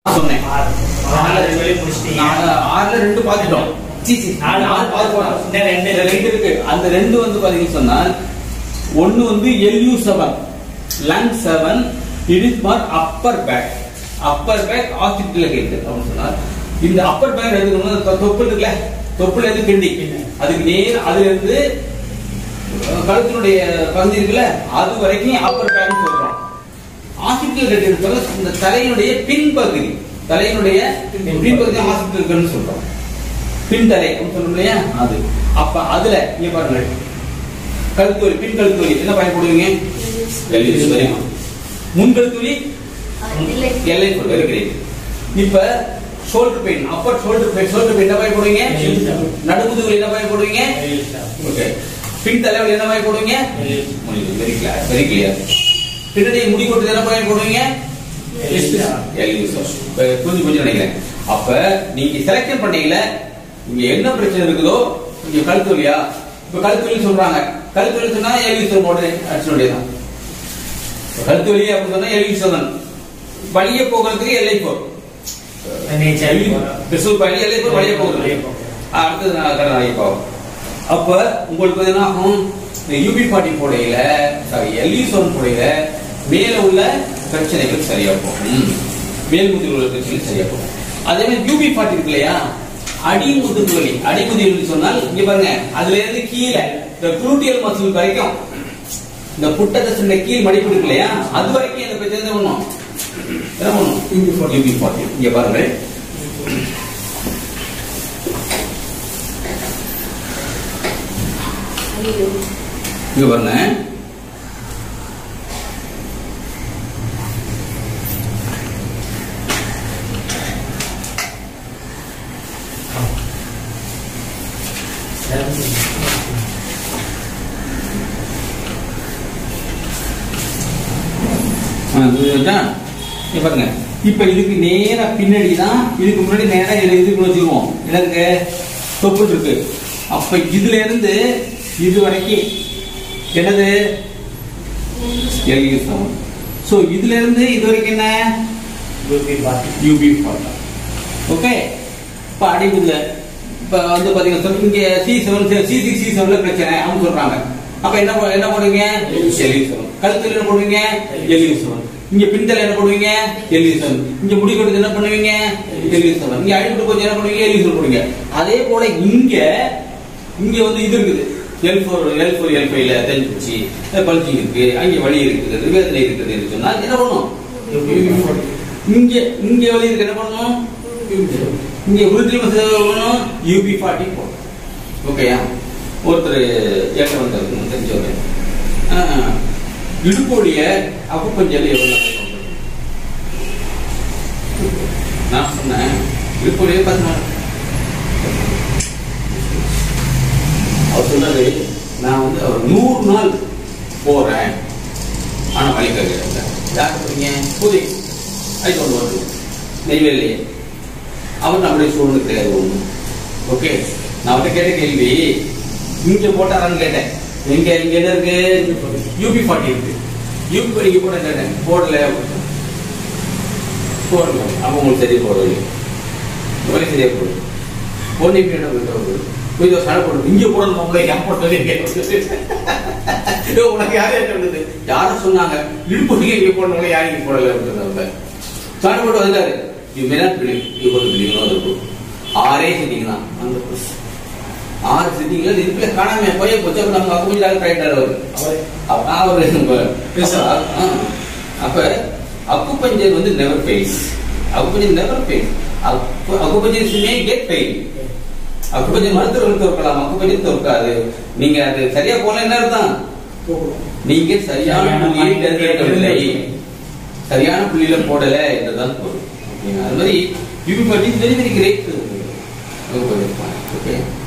சொன்னேன் நாலு ரெண்டு வழி முடிச்சிட்டீங்க நாலு- ஆறுல ரெண்டு பார்த்துட்டோம் சி, சி, நாலு நாலு பார்த்துட்டோம். இன்னும் ரெண்டு இதுல ரெண்டு இருக்கு அந்த ரெண்டு வந்து பாத்தீங்கன்னு சொன்னால் ஒன்னு வந்து L U seven lung seven it is for upper back upper back hospital கேட்டு அப்படின்னு சொன்னார் இந்த அப்பர் பேக் எடுக்கணும் தொப்புள் இருக்குல்ல தொப்புள் எது கிண்டி அதுக்கு நேர் அதுல இருந்து அஹ், கழுத்தினுடைய பகுதி இருக்குல்ல அது வரைக்கும் அப்பர் பேக் சொல்றோம் ஹாஸ்பிட்டல் கட்டி இருக்கிறது இந்த தலையினுடைய பின்பகுதி தலையினுடைய பின்பகுதி ஹாஸ்பிட்டல் கட்டுன்னு சொல்றோம் பின்தலை அப்படின்னு சொல்றோம் இல்லையா அது அப்ப அதுல இங்க பாருங்க கழுத்து வலி பின் கழுத்து வலி என்ன பயன்படுவீங்க எல்லைஸ் வரையும் முன் கழுத்து வலி எல்லை வெரி கிரேட் இப்ப shoulder pain upper shoulder pain shoulder pain என்ன பயன்படுவீங்க நடுமுதுகுல என்ன பயன்படுவீங்க ஓகே பின் தலைவலி என்ன பயன்படுவீங்க வெரி கிளியர் வெரி கிளியர் பின்னாடி முடி கொட்டு என்ன பயன்படுவீங்க புரிஞ்சு புரிஞ்சு நினைக்கிறேன் அப்ப நீங்க செலக்ஷன் பண்ணீங்கல இங்க என்ன பிரச்சனை இருக்குதோ இங்க கழுத்து வலியா இப்ப கழுத்து வலி சொல்றாங்க கழுத்து வலி சொன்னா எல்விசன் போட்டு அடிச்சு வேண்டியதான் கழுத்து வலி அப்படின்னு சொன்னா எல்விசன் வழிய போகிறதுக்கு எல்லை போ பிசுல் வழி எல்லை போ வழிய போகிறது அடுத்தது நான் கடை நாளைக்கு போவோம் அப்ப உங்களுக்கு வந்து என்ன ஆகும் இந்த யூபி பாட்டி போடையில சாரி எல்யூசோன் போடையில மேல உள்ள பிரச்சனைகள் சரியா போகும் மேல் முதுகில் உள்ள பிரச்சனைகள் சரியா போகும் அதே மாதிரி யூபி பாட்டி இருக்கு இல்லையா அடிமுதுகு வலி அடிமுதுகு வலி சொன்னால் இங்க பாருங்க அதுல இருந்து கீழே இந்த குரூட்டியல் மசில் வரைக்கும் இந்த புட்டதசனுடைய கீழ் மடிப்பு இருக்கு இல்லையா அது வரைக்கும் இந்த பிரச்சனை என்ன பண்ணும் என்ன பண்ணும் யூபி பாட்டி இங்க பாருங்க இங்க பாருங்க ஆ, புரியுதா? இங்க பாருங்க இப்ப இதுக்கு நேரா பின்னாடி தான் இதுக்கு முன்னாடி நேரா இதுல இதுக்கு வச்சுக்குவோம் எனக்கு தொப்புள் இருக்கு அப்ப இதுல இருந்து இது வரைக்கும் என்னது எல்யூ செவன் ஸோ இதுல இருந்து இது வரைக்கும் என்ன யூபி ஃபார்ட்டா ஓகே இப்போ அடிக்குதுல இப்போ வந்து பாத்தீங்கன்னா சொல்ல இங்க C seven C six C செவன்ல பிரச்சனை அவங்க சொல்றாங்க அப்ப என்ன பண்- என்ன பண்ணுவீங்க எல்யூ செவன் கழுத்துல என்ன பண்ணுவீங்க எல்யூ செவன் இங்க பின்தல என்ன பண்ணுவீங்க எல்யூ செவன் இங்க முடி கொடுத்து என்ன பண்ணுவீங்க எல்யூ செவன் இங்க அடிபட்டு போச்சு என்ன பண்ணுவீங்க எல்யூ செவன் பண்ணுவீங்க அதே போல இங்க இங்க வந்து இது இருக்குது L four L four L ஃபைவ்ல தெரிஞ்சிச்சு பல்ஜிங் இருக்கு அங்க வலி இருக்குது வேதனை இருக்குது என்று சொன்னா என்ன பண்ணும் இங்க இங்க வலி இருக்கு என்ன பண்ணணும் இங்க உறுதி பண்ணணும் யூபி ஃபார்ட்டி போடும் ஓகேயா ஒருத்தர் ஏற்ற வந்தாரு தெரிஞ்சவர் ஆ, இடுப்போடைய அப்புப்பஞ்சல் எவ்வளவு நேரம் பண்றது? நான் சொன்னேன் இடுப்போடைய பத்து நாள் அவர் சொன்னாரு நான் வந்து அவர் நூறு நாள் போறேன் ஆனா வழி கேட்கிறேன் யார் போறீங்க புதி ஐ கொண்டு வந்து நெய்வேலியே அவர் நம்முடைய சூழ்நிலை கிடையாது ஒண்ணு ஓகே நான் அவர்கிட்ட கேட்ட கேள்வி இங்க போட்டாரான்னு கேட்டேன் எங்க இங்க என்ன இருக்கு யூபி ஃபார்ட்டி இருக்கு யூபி இங்க போட கேட்டேன் போடல அப்படின்னு. போடல அப்ப உங்களுக்கு சரியா போடுறது ஒரே சரியா போடுது பொண்ணு இப்ப என்ன பண்ணுறது போய் ஒரு சடை போடுறது இங்க போடணும் நம்மள ஏன் போட்டது ஐயோ, உனக்கு யார் யார் சொன்னது யாரும் சொன்னாங்க இடுப்பு இங்க போடணும் யாரும் இங்க போடல அப்படின்னு சண்டை போட்டு வந்தாரு you may not believe you got believe no தப்பு ஆறே சிட்டிங் தான் அந்த bus. ஆறு சிட்டிங்ல இதுக்குள்ள காணாம போய் போச்சு அப்ப நம்ம அக்கு கொஞ்சம் டாக்டர் ஆயிட்டாரு அவரு அப்ப அவரு அப்ப ஆ. அப்ப அக்குபஞ்சர் வந்து never fails acupuncture never fails acupuncture may get fail acupuncture மருத்துவர்கள் தோற்கலாம் அக்குபஞ்சர் தோற்காது நீங்க அது சரியா போல என்ன அர்த்தம் நீங்க சரியான புள்ளியை தேர்ந்தெடுக்கவில்லை சரியான புள்ளியில போடல என்றுதான் பொருள் ஓகேங்களா? அது மாதிரி யூபி பற்றி வெரி வெரி கிரேட் ஓகே